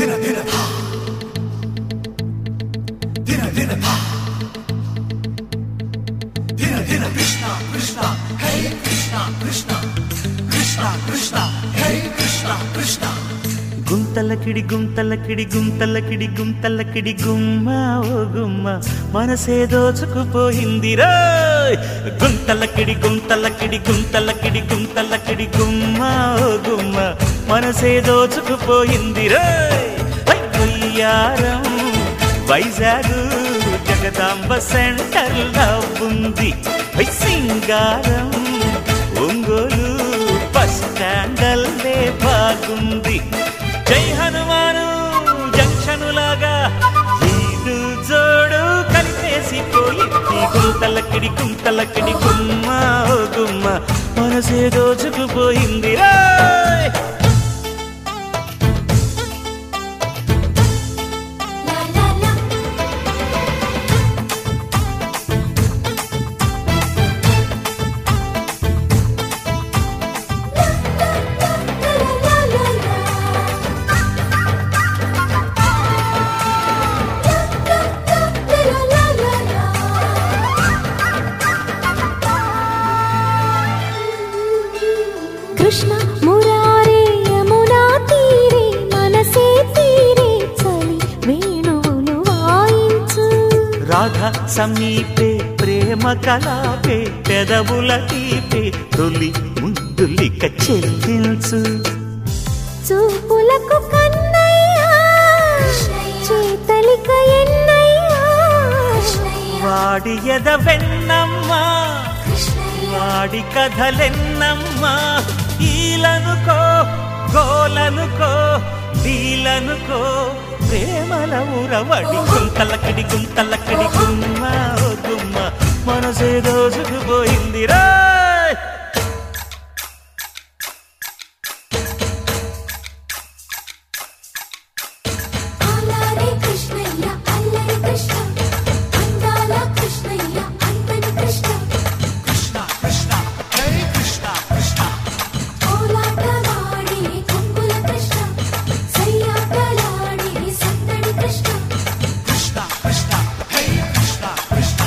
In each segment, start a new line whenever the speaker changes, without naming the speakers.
దిన దిన ధా దిన దిన ధా దిన దిన కృష్ణ కృష్ణ హే కృష్ణ కృష్ణ కృష్ణ కృష్ణ హే కృష్ణ కృష్ణ
గుంతలకిడి గుంతలకిడి గుంతలకిడి గుంతలకిడి గుమ్మ ఓ గుమ్మ మనసే దోచుకుపోయింది రోయ్ గుంతలకిడి గుంతలకిడి గుంతలకిడి గుంతలకిడి గుమ్మ ఓ గుమ్మ మనసే దోచుకుపోయింది రోయ్ హై, వయ్యారం వైజాగ్ జగదాంబ సెంటర్ ఉంది హై, సింగారం ఒంగోలు బస్ స్టాండల్లే బాగుంది జై హనుమాను జంక్షనులాగా ఈడు జోడు కలిపేసిపోయింది గుంతలకిడి గుంతలకిడి గుమ్మ ఓ గుమ్మ మనసే దోచుకుపోయింది Roy
La la la. La la la la. La la la. Krishna మురారే Yamuna తీరే మనసే తీరే చలి వేణువులు వాయించు
రాధ సమీపే ప్రేమ కలాపే పెదవుల తీపే తొలి ముద్దులిక చెల్లించు
చూపులకు కన్నయ్యా చేతలిక ఎన్నయ్యా
వాడి ఎద వెన్నమ్మా వాడి కథలెన్నమ్మా ఈలనుకో గోలనుకో డీలనుకో ప్రేమల ఊరవడి గుంతలకడి గుంతలకడి గుమ్మ ఓ గుమ్మ మనసే దోచుకుపోయింది రాయ్
అలారే కృష్ణయ్య అల్లరి కృష్ణ అందాల కృష్ణయ్య అంతని కృష్ణ
కృష్ణ కృష్ణ హే కృష్ణ కృష్ణ
కోలాటవాడి కొంగుల కృష్ణ సయ్యాటలాడి సందడి కృష్ణ
కృష్ణ కృష్ణ హే కృష్ణ కృష్ణ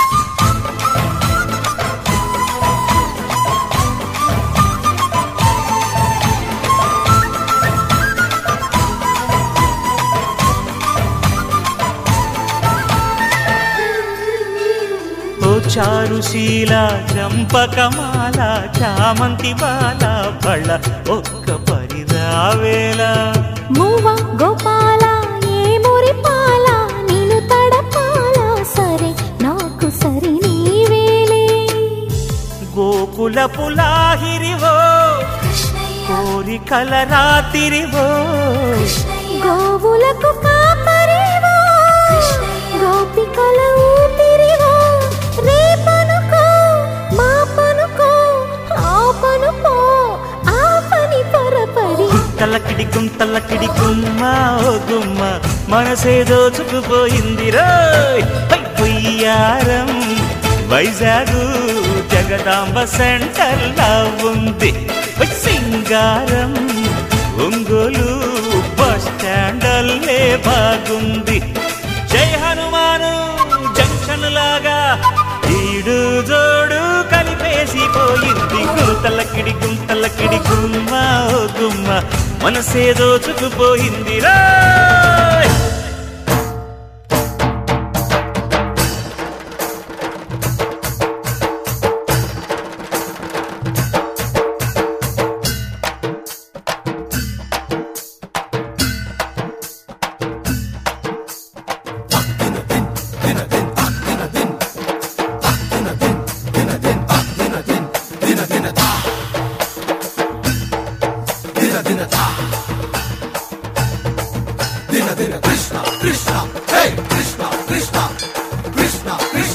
ఓ చారుశీల చంపకమాల చామంతి బాల బళ్ళ ఒక్క పరిరావేలా
మూవ గోపాల ఏ మురిపాల నేను తడపాల సరే నాకు సరి నీవేలే
గోకుల పులాహిరివో కోరికల రాతిరివో
గోవులకు కాపరివో గోపికల ఊపిరివో రేపనుకో మాపనుకో ఆపనుకో ఆపని పొరపడి
తలకిడి కుంతలకిడి గుమ్మ ఓ గుమ్మ మనసే దోచుకుపోయింది రోయ్ పై పొయ్యారం వైజాగు జగదాంబ సెంటర్ ఉంది పై సింగారం ఒంగోలు బస్ స్టాండల్లే బాగుంది జై హనుమాను జంక్షన్ లాగా ఈడు జోడు కలిపేసిపోయింది గుంతలకిడి గుంతలకిడి గుమ్మ ఓ గుమ్మ మనసే దోచుకుపోయింది రాయ్
దిన దిన ధా దిన దిన కృష్ణ కృష్ణ హే కృష్ణ కృష్ణ కృష్ణ కృష్ణ